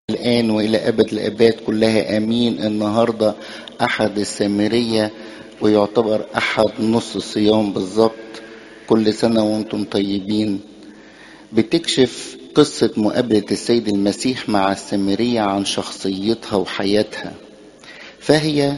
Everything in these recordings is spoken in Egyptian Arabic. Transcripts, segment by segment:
الآن وإلى أبد الآباد كلها آمين النهاردة أحد السامرية ويعتبر أحد نص الصيام بالظبط كل سنة وأنتم طيبين بتكشف قصة مقابلة السيد المسيح مع السامرية عن شخصيتها وحياتها فهي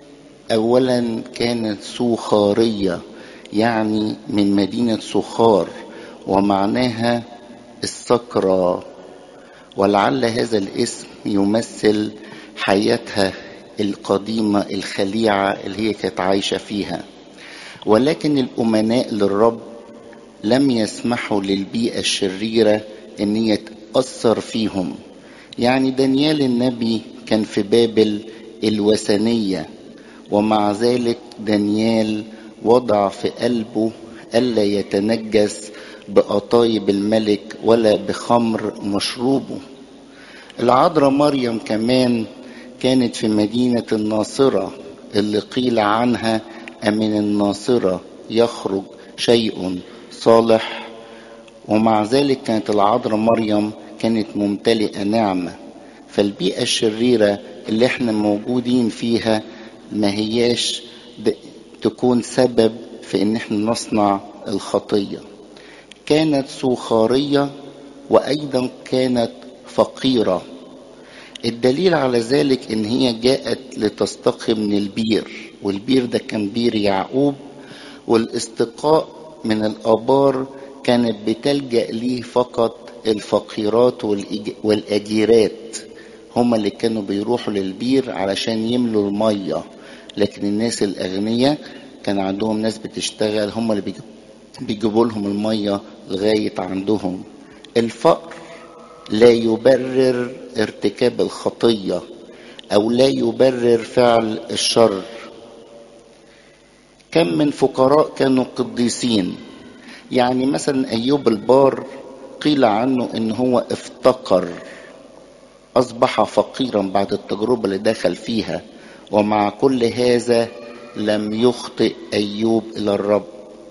أولا كانت سوخارية يعني من مدينة سخار ومعناها السكرة ولعل هذا الاسم يمثل حياتها القديمة الخليعة اللي هي كانت عايشة فيها ولكن الأمناء للرب لم يسمحوا للبيئة الشريرة ان هي تأثر فيهم يعني دانيال النبي كان في بابل الوثنية ومع ذلك دانيال وضع في قلبه ألا يتنجس بقطايب الملك ولا بخمر مشروبه العذراء مريم كمان كانت في مدينة الناصرة اللي قيل عنها أمن الناصرة يخرج شيء صالح ومع ذلك كانت العذراء مريم كانت ممتلئة نعمة فالبيئة الشريرة اللي احنا موجودين فيها ما هياش تكون سبب في ان احنا نصنع الخطية كانت سوخارية وايضا كانت فقيرة الدليل على ذلك ان هي جاءت لتستقي من البير والبير ده كان بير يعقوب والاستقاء من الابار كانت بتلجأ ليه فقط الفقيرات والأجيرات هم اللي كانوا بيروحوا للبير علشان يملوا المية لكن الناس الأغنياء كان عندهم ناس بتشتغل هم اللي بيجيبوا لهم المية لغاية عندهم الفقر لا يبرر ارتكاب الخطية أو لا يبرر فعل الشر كم من فقراء كانوا قديسين يعني مثلا أيوب البار قيل عنه ان هو افتقر اصبح فقيرا بعد التجربة اللي دخل فيها ومع كل هذا لم يخطئ ايوب الى الرب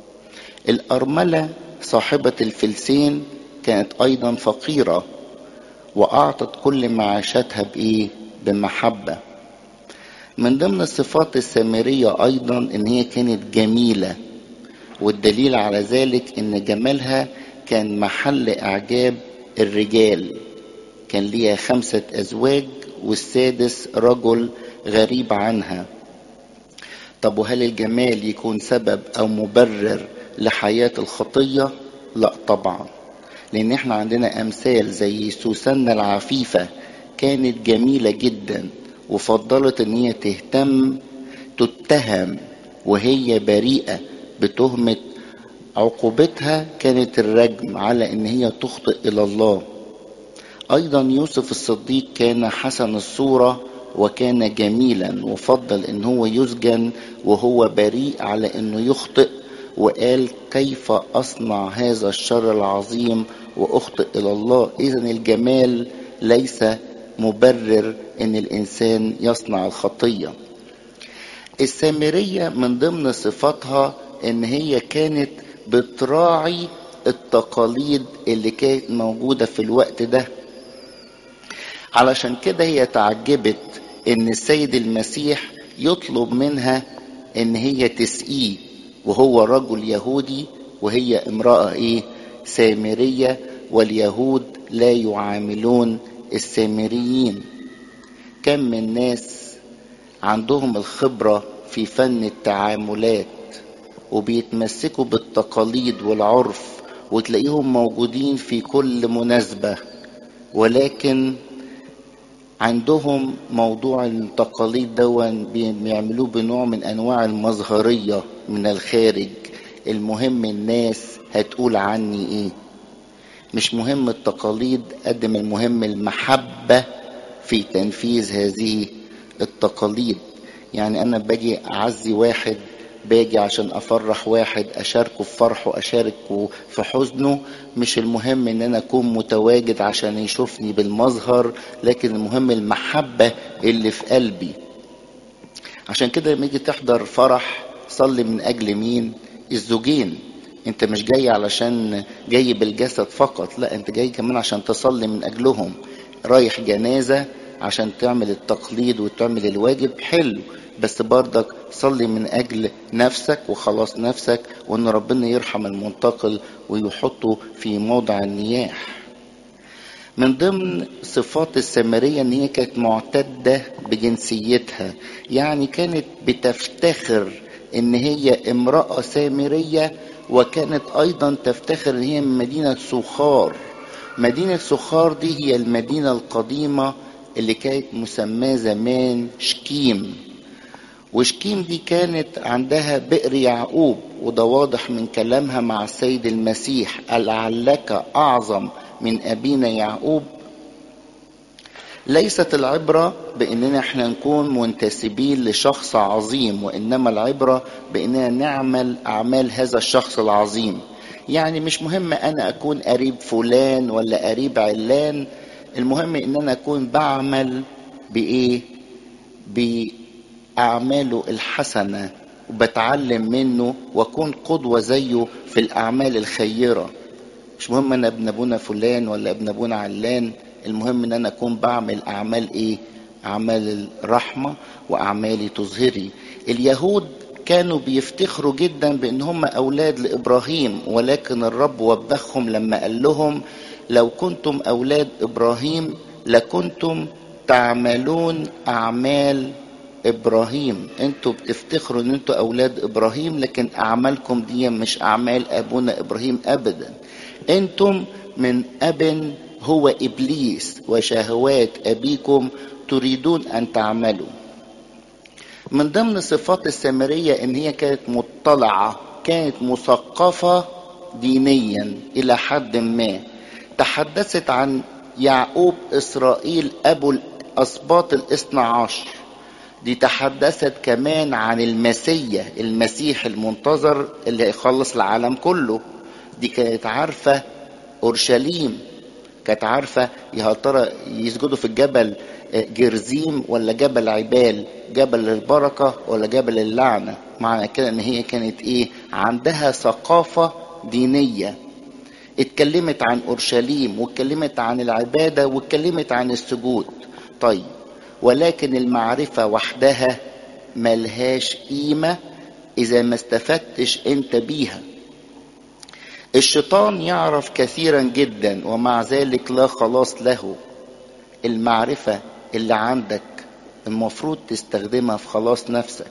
الارملة صاحبة الفلسين كانت ايضا فقيرة واعطت كل معاشاتها بايه بمحبة من ضمن الصفات السامرية ايضا ان هي كانت جميلة والدليل على ذلك ان جمالها كان محل اعجاب الرجال كان ليها خمسة ازواج والسادس رجل غريب عنها طب وهل الجمال يكون سبب او مبرر لحياة الخطية لا طبعا لان احنا عندنا امثال زي سوسنة العفيفة كانت جميلة جدا وفضلت ان هي تهتم تتهم وهي بريئة بتهمة عقوبتها كانت الرجم على ان هي تخطئ الى الله ايضا يوسف الصديق كان حسن الصورة وكان جميلا وفضل ان هو يسجن وهو بريء على انه يخطئ وقال كيف اصنع هذا الشر العظيم واخطئ الى الله اذا الجمال ليس مبرر ان الانسان يصنع الخطيه السامريه من ضمن صفاتها ان هي كانت بتراعي التقاليد اللي كانت موجودة في الوقت ده علشان كده هي تعجبت ان السيد المسيح يطلب منها ان هي تسقيه وهو رجل يهودي وهي امرأة ايه سامرية واليهود لا يعاملون السامريين كم من ناس عندهم الخبرة في فن التعاملات وبيتمسكوا بالتقاليد والعرف وتلاقيهم موجودين في كل مناسبة ولكن عندهم موضوع التقاليد دون بيعملوه بنوع من انواع المظهرية من الخارج المهم الناس هتقول عني ايه مش مهم التقاليد قد ما المهم المحبة في تنفيذ هذه التقاليد يعني انا باجي اعزي واحد باجي عشان افرح واحد اشاركه في فرحه اشاركه في حزنه مش المهم ان انا اكون متواجد عشان يشوفني بالمظهر لكن المهم المحبة اللي في قلبي عشان كده لما يجي تحضر فرح صلي من اجل مين الزوجين انت مش جاي علشان جاي بالجسد فقط لا انت جاي كمان عشان تصلي من اجلهم رايح جنازة عشان تعمل التقليد وتعمل الواجب حلو بس برضك صلي من أجل نفسك وخلاص نفسك وأن ربنا يرحم المنتقل ويحطه في موضع النياح من ضمن صفات السامرية ان هي كانت معتدة بجنسيتها يعني كانت بتفتخر ان هي امرأة سامرية وكانت ايضا تفتخر ان هي من مدينة سخار مدينة سخار دي هي المدينة القديمة اللي كانت مسماة زمان شكيم وشكيم دي كانت عندها بئر يعقوب وده واضح من كلامها مع السيد المسيح لعلك أعظم من أبينا يعقوب ليست العبرة بأننا احنا نكون منتسبين لشخص عظيم وإنما العبرة بأننا نعمل أعمال هذا الشخص العظيم يعني مش مهم أنا أكون قريب فلان ولا قريب علان المهم إن أنا أكون بعمل بإيه بأعماله الحسنة وبتعلم منه وأكون قدوة زيه في الأعمال الخيرة مش مهم أنا ابن أبونا فلان ولا ابن أبونا علان المهم ان انا اكون بعمل اعمال ايه اعمال الرحمة واعمالي تظهري اليهود كانوا بيفتخروا جدا بان هم اولاد لابراهيم ولكن الرب وبخهم لما قال لهم لو كنتم اولاد ابراهيم لكنتم تعملون اعمال ابراهيم انتوا بتفتخروا ان انتوا اولاد ابراهيم لكن اعمالكم دي مش اعمال ابونا ابراهيم ابدا انتم من اب هو ابليس وشهوات ابيكم تريدون ان تعملوا من ضمن صفات السامريه ان هي كانت مطلعه كانت مثقفه دينيا الى حد ما تحدثت عن يعقوب اسرائيل ابو الاسباط الاثنى عشر دي تحدثت كمان عن المسيا المسيح المنتظر اللي هيخلص العالم كله دي كانت عارفه اورشليم كانت عارفة يا ترى يسجدوا في الجبل جرزيم ولا جبل عبال جبل البركة ولا جبل اللعنة معنى كده ان هي كانت ايه عندها ثقافة دينية اتكلمت عن اورشليم واتكلمت عن العبادة واتكلمت عن السجود طيب ولكن المعرفة وحدها ملهاش قيمة اذا ما استفدتش انت بيها الشيطان يعرف كثيرا جدا ومع ذلك لا خلاص له المعرفة اللي عندك المفروض تستخدمها في خلاص نفسك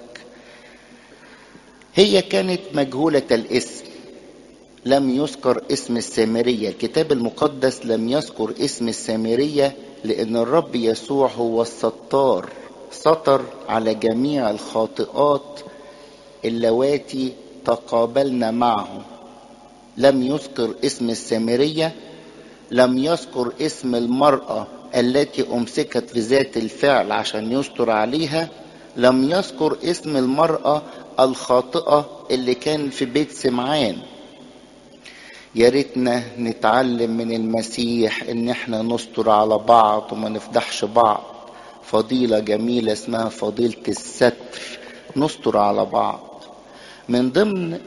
هي كانت مجهولة الاسم لم يذكر اسم السامرية الكتاب المقدس لم يذكر اسم السامرية لأن الرب يسوع هو الستار سطر على جميع الخاطئات اللواتي تقابلنا معه لم يذكر اسم السامرية لم يذكر اسم المرأة التي أمسكت في ذات الفعل عشان يستر عليها لم يذكر اسم المرأة الخاطئة اللي كان في بيت سمعان يا ريتنا نتعلم من المسيح ان احنا نستر على بعض وما نفضحش بعض فضيلة جميلة اسمها فضيلة الستر نستر على بعض من ضمن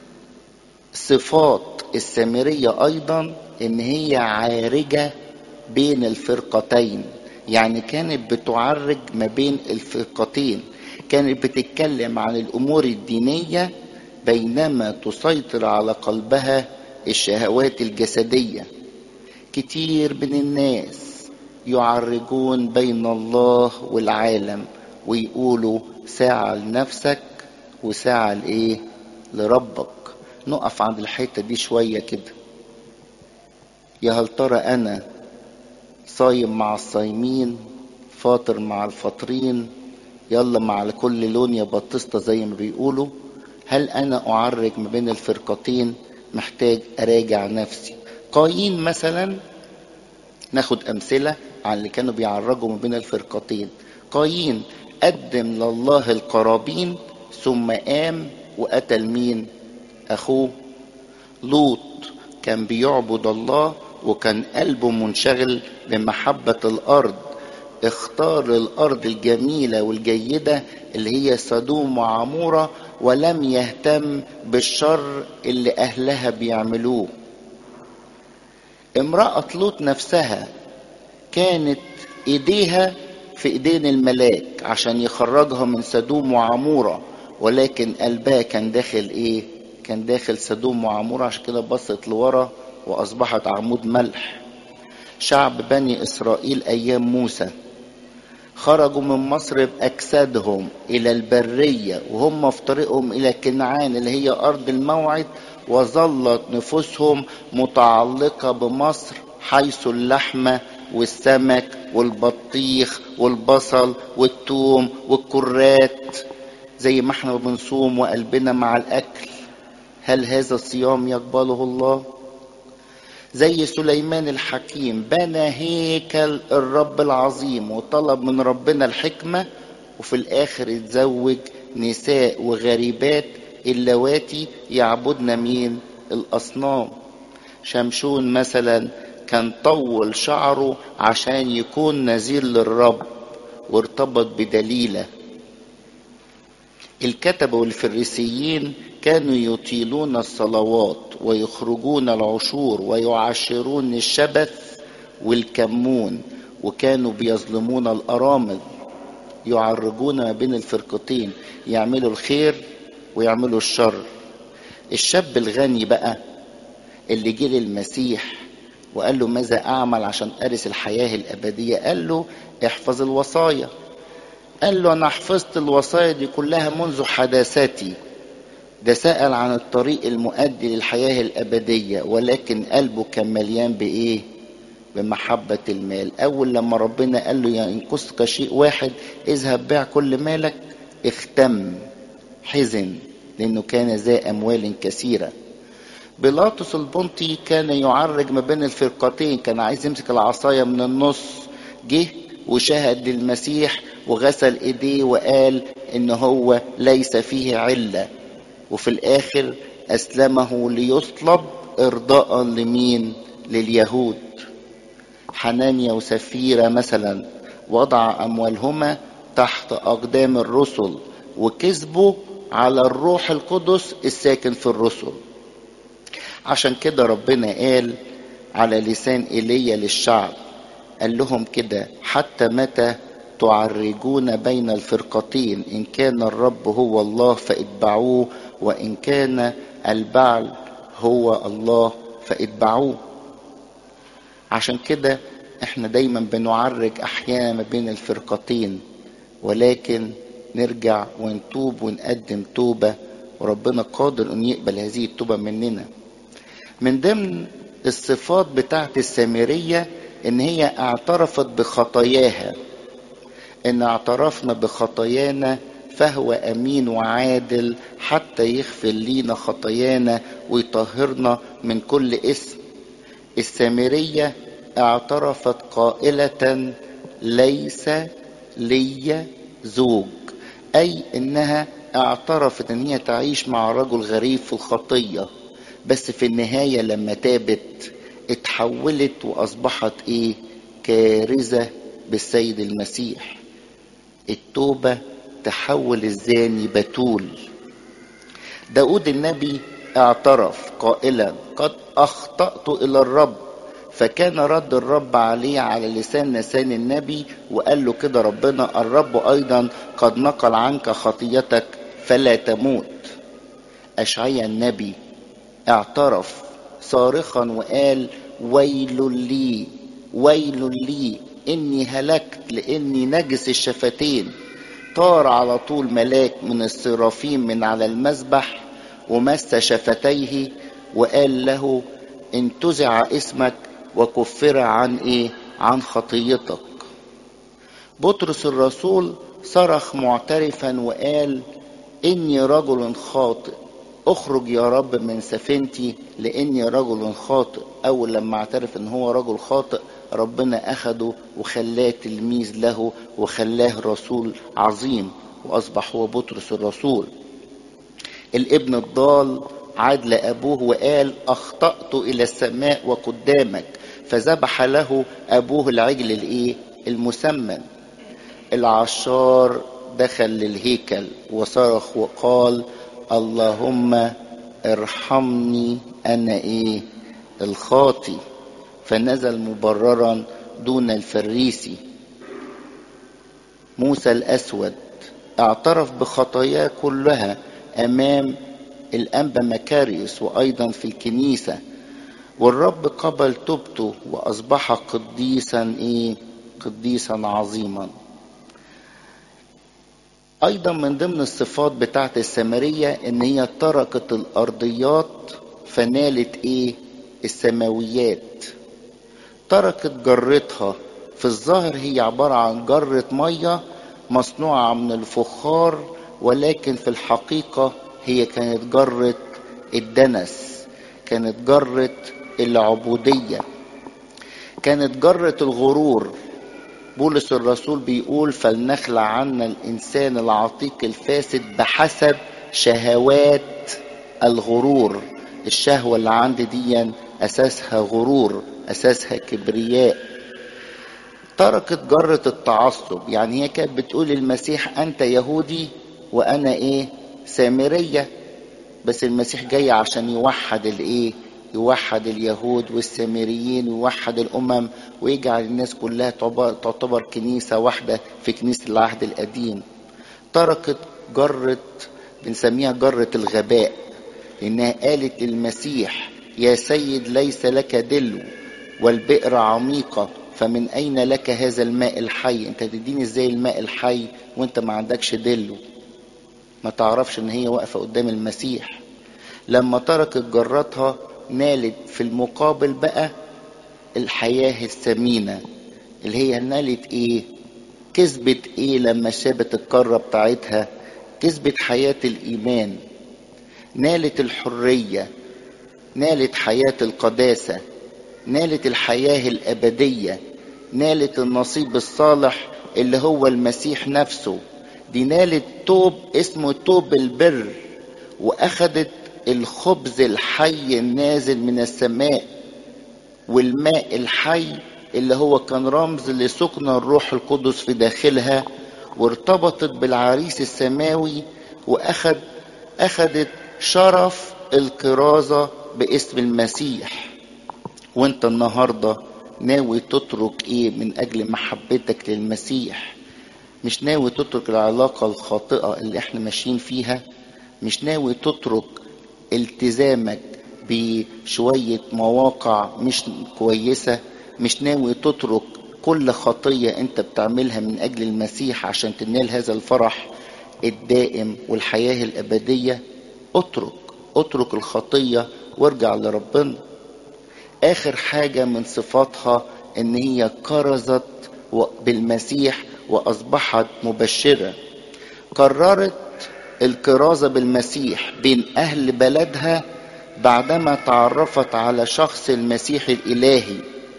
صفات السامرية أيضا إن هي عارجة بين الفرقتين يعني كانت بتعرج ما بين الفرقتين كانت بتتكلم عن الأمور الدينية بينما تسيطر على قلبها الشهوات الجسدية كتير من الناس يعرجون بين الله والعالم ويقولوا ساعة لنفسك وساعة لإيه لربك نقف عند الحته دي شويه كده يا هل ترى انا صايم مع الصايمين فاطر مع الفاطرين يلا مع كل لون يا بطسطة زي ما بيقولوا هل انا اعرج ما بين الفرقتين محتاج اراجع نفسي قايين مثلا ناخد امثله عن اللي كانوا بيعرجوا ما بين الفرقتين قايين قدم لله القرابين ثم قام وقتل مين اخوه لوط كان بيعبد الله وكان قلبه منشغل بمحبة الارض اختار الارض الجميلة والجيدة اللي هي سدوم وعمورة ولم يهتم بالشر اللي اهلها بيعملوه امرأة لوط نفسها كانت ايديها في ايدين الملاك عشان يخرجها من سدوم وعمورة ولكن قلبها كان داخل ايه كان داخل سدوم وعمورة عشان كده بصت لورا واصبحت عمود ملح شعب بني اسرائيل ايام موسى خرجوا من مصر باجسادهم الى البريه وهم في طريقهم الى كنعان اللي هي ارض الموعد وظلت نفوسهم متعلقه بمصر حيث اللحمه والسمك والبطيخ والبصل والثوم والكرات زي ما احنا بنصوم وقلبنا مع الاكل هل هذا الصيام يقبله الله زي سليمان الحكيم بنى هيكل الرب العظيم وطلب من ربنا الحكمة وفي الآخر اتزوج نساء وغريبات اللواتي يعبدن مين الأصنام شمشون مثلا كان طول شعره عشان يكون نذير للرب وارتبط بدليله الكتبة والفريسيين كانوا يطيلون الصلوات ويخرجون العشور ويعشرون الشبث والكمون وكانوا بيظلمون الأرامل يعرجون ما بين الفرقتين يعملوا الخير ويعملوا الشر الشاب الغني بقى اللي جه للمسيح وقال له ماذا أعمل عشان أرث الحياة الأبدية قال له احفظ الوصايا قال له أنا حفظت الوصايا دي كلها منذ حداثتي ده سأل عن الطريق المؤدي للحياة الأبدية ولكن قلبه كان مليان بإيه؟ بمحبة المال أول لما ربنا قال له ينقصك شيء واحد اذهب بيع كل مالك اختم حزن لأنه كان ذا أموال كثيرة بيلاطس البنطي كان يعرج ما بين الفرقتين كان عايز يمسك العصاية من النص جه وشهد للمسيح وغسل ايديه وقال ان هو ليس فيه عله وفي الاخر اسلمه ليصلب ارضاء لمين لليهود حنانيا وسفيرة مثلا وضع اموالهما تحت اقدام الرسل وكذبوا على الروح القدس الساكن في الرسل عشان كده ربنا قال على لسان ايليا للشعب قال لهم كده حتى متى تعرجون بين الفرقتين ان كان الرب هو الله فاتبعوه وان كان البعل هو الله فاتبعوه عشان كده احنا دايما بنعرج احيانا ما بين الفرقتين ولكن نرجع ونتوب ونقدم توبة وربنا قادر ان يقبل هذه التوبة مننا من ضمن الصفات بتاعت السامرية ان هي اعترفت بخطاياها ان اعترفنا بخطايانا فهو امين وعادل حتى يغفر لينا خطايانا ويطهرنا من كل اسم السامريه اعترفت قائله ليس لي زوج اي انها اعترفت ان هي تعيش مع رجل غريب في الخطيه بس في النهايه لما تابت اتحولت واصبحت ايه كارثه بالسيد المسيح التوبه تحول الزاني بتول داود النبي اعترف قائلا قد اخطات الى الرب فكان رد الرب عليه على لسان نسان النبي وقال له كده ربنا الرب ايضا قد نقل عنك خطيتك فلا تموت اشعيا النبي اعترف صارخا وقال ويل لي ويل لي اني هلكت لاني نجس الشفتين طار على طول ملاك من السرافيم من على المذبح ومس شفتيه وقال له انتزع اسمك وكفر عن ايه عن خطيتك بطرس الرسول صرخ معترفا وقال اني رجل خاطئ اخرج يا رب من سفينتي لاني رجل خاطئ اول لما اعترف ان هو رجل خاطئ ربنا اخده وخلاه تلميذ له وخلاه رسول عظيم واصبح هو بطرس الرسول الابن الضال عاد لابوه وقال اخطات الى السماء وقدامك فذبح له ابوه العجل الايه المسمن العشار دخل للهيكل وصرخ وقال اللهم ارحمني انا ايه الخاطي فنزل مبررا دون الفريسي موسى الأسود اعترف بخطاياه كلها أمام الأنبا مكاريوس وأيضا في الكنيسة والرب قبل توبته وأصبح قديسا إيه قديسا عظيما أيضا من ضمن الصفات بتاعت السامرية إن هي تركت الأرضيات فنالت إيه السماويات تركت جرتها في الظاهر هي عبارة عن جرة مية مصنوعة من الفخار ولكن في الحقيقة هي كانت جرة الدنس كانت جرة العبودية كانت جرة الغرور بولس الرسول بيقول فلنخلع عنا الإنسان العتيق الفاسد بحسب شهوات الغرور الشهوة اللي عندي دي أساسها غرور أساسها كبرياء تركت جرة التعصب يعني هي كانت بتقول المسيح أنت يهودي وأنا إيه سامرية بس المسيح جاي عشان يوحد الإيه يوحد اليهود والسامريين ويوحد الأمم ويجعل الناس كلها تعتبر كنيسة واحدة في كنيسة العهد القديم تركت جرة بنسميها جرة الغباء لأنها قالت للمسيح يا سيد ليس لك دلو والبئر عميقة فمن أين لك هذا الماء الحي أنت تديني إزاي الماء الحي وأنت ما عندكش دلو ما تعرفش إن هي واقفة قدام المسيح لما تركت جرتها نالت في المقابل بقى الحياة الثمينة اللي هي نالت ايه كسبت ايه لما سابت القارة بتاعتها كسبت حياة الإيمان نالت الحرية نالت حياة القداسة نالت الحياة الأبدية نالت النصيب الصالح اللي هو المسيح نفسه دي نالت توب اسمه توب البر وأخدت الخبز الحي النازل من السماء والماء الحي اللي هو كان رمز لسكن الروح القدس في داخلها وارتبطت بالعريس السماوي واخد اخدت شرف الكرازة باسم المسيح وانت النهاردة ناوي تترك ايه من اجل محبتك للمسيح مش ناوي تترك العلاقة الخاطئة اللي احنا ماشيين فيها مش ناوي تترك التزامك بشوية مواقع مش كويسة مش ناوي تترك كل خطية انت بتعملها من اجل المسيح عشان تنال هذا الفرح الدائم والحياة الابدية اترك اترك الخطية وارجع لربنا اخر حاجة من صفاتها ان هي كرزت بالمسيح واصبحت مبشرة قررت الكرازة بالمسيح بين أهل بلدها بعدما تعرفت على شخص المسيح الإلهي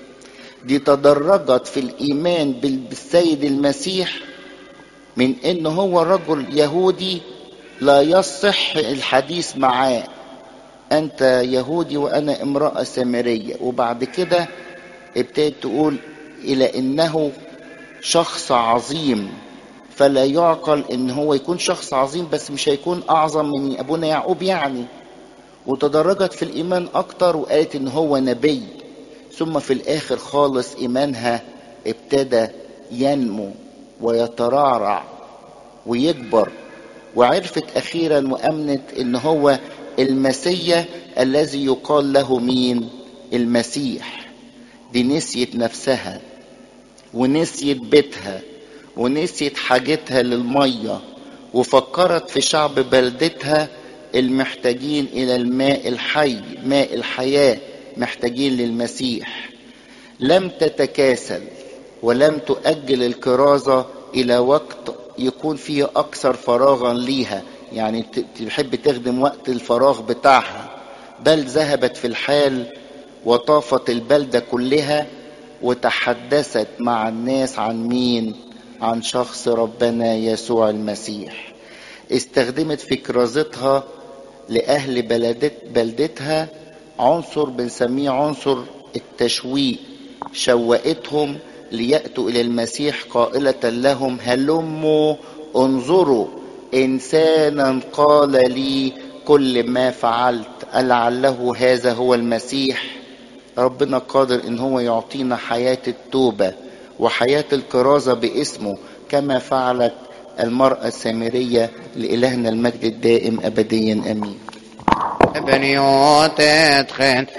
دي تدرجت في الإيمان بالسيد المسيح من إن هو رجل يهودي لا يصح الحديث معاه أنت يهودي وأنا امرأة سامرية وبعد كده ابتدت تقول إلى إنه شخص عظيم فلا يعقل ان هو يكون شخص عظيم بس مش هيكون اعظم من ابونا يعقوب يعني وتدرجت في الايمان اكتر وقالت ان هو نبي ثم في الاخر خالص ايمانها ابتدى ينمو ويترعرع ويكبر وعرفت اخيرا وامنت ان هو المسيا الذي يقال له مين المسيح دي نسيت نفسها ونسيت بيتها ونسيت حاجتها للمية وفكرت في شعب بلدتها المحتاجين إلى الماء الحي ماء الحياة محتاجين للمسيح لم تتكاسل ولم تؤجل الكرازة إلى وقت يكون فيه أكثر فراغا ليها يعني تحب تخدم وقت الفراغ بتاعها بل ذهبت في الحال وطافت البلدة كلها وتحدثت مع الناس عن مين عن شخص ربنا يسوع المسيح استخدمت في كرازتها لأهل بلدت بلدتها عنصر بنسميه عنصر التشويق شوقتهم ليأتوا إلى المسيح قائلة لهم هلموا انظروا إنسانا قال لي كل ما فعلت ألعله هذا هو المسيح ربنا قادر ان هو يعطينا حياة التوبة وحياة الكرازة باسمه كما فعلت المرأة السامرية لإلهنا المجد الدائم أبديا أمين بنيوت ادخل